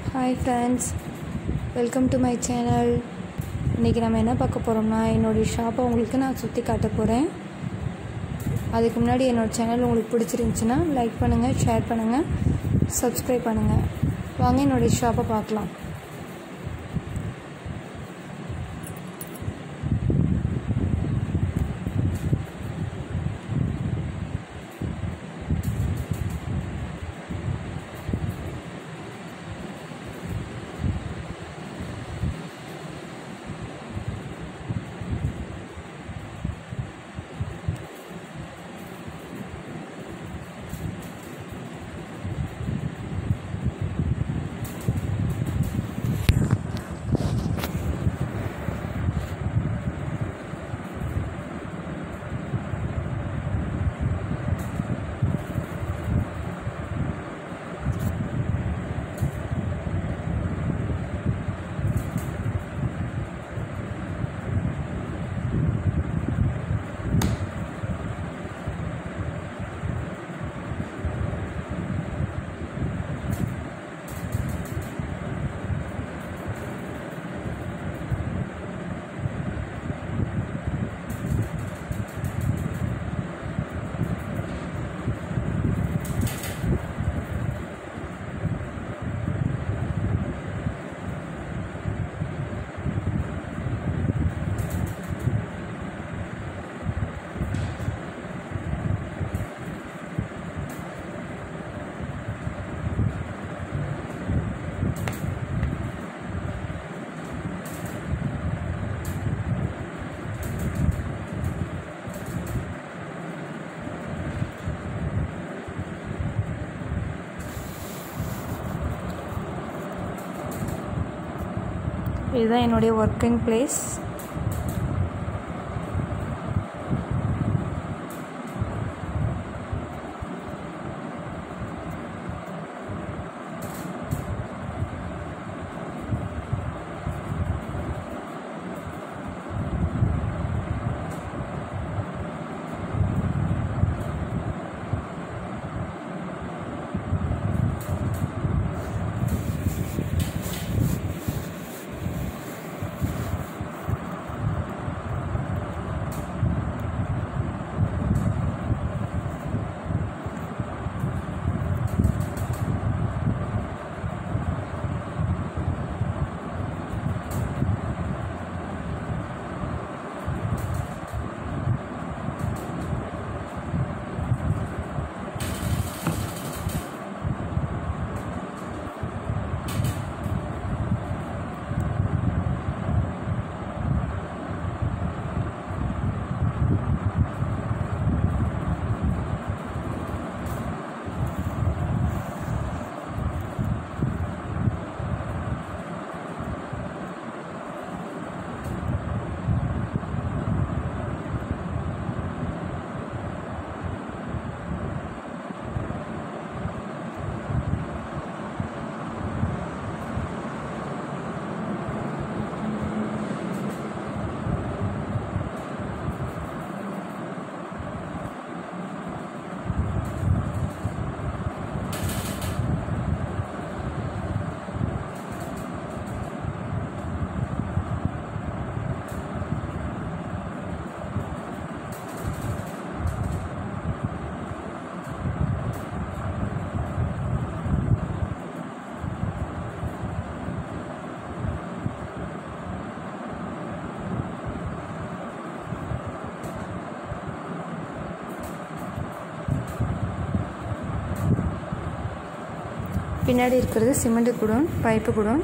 hi friends welcome to my channel இன்றைக்கி நம்ம என்ன பார்க்க போகிறோம்னா என்னுடைய ஷாப்பை உங்களுக்கு நான் சுற்றி காட்ட போகிறேன் அதுக்கு முன்னாடி என்னோடய சேனல் உங்களுக்கு பிடிச்சிருந்துச்சுன்னா லைக் பண்ணுங்கள் ஷேர் பண்ணுங்கள் சப்ஸ்கிரைப் பண்ணுங்கள் வாங்க என்னுடைய ஷாப்பை பார்க்கலாம் இதுதான் என்னுடைய ஒர்க்கிங் பிளேஸ் பின்னாடி இருக்கிறது சிமெண்ட் குடோன் பைப்பு குடோன்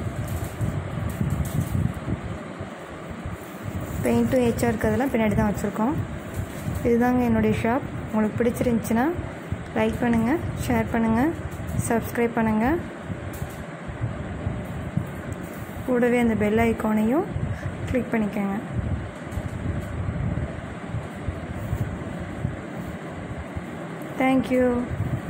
பெயிண்ட்டும் ஏச்சாக இருக்கிறதெல்லாம் பின்னாடி தான் வச்சுருக்கோம் இதுதாங்க என்னுடைய ஷாப் உங்களுக்கு பிடிச்சிருந்துச்சின்னா லைக் பண்ணுங்கள் ஷேர் பண்ணுங்கள் சப்ஸ்கிரைப் பண்ணுங்கள் கூடவே அந்த பெல் ஐக்கானையும் கிளிக் பண்ணிக்கோங்க தேங்க்யூ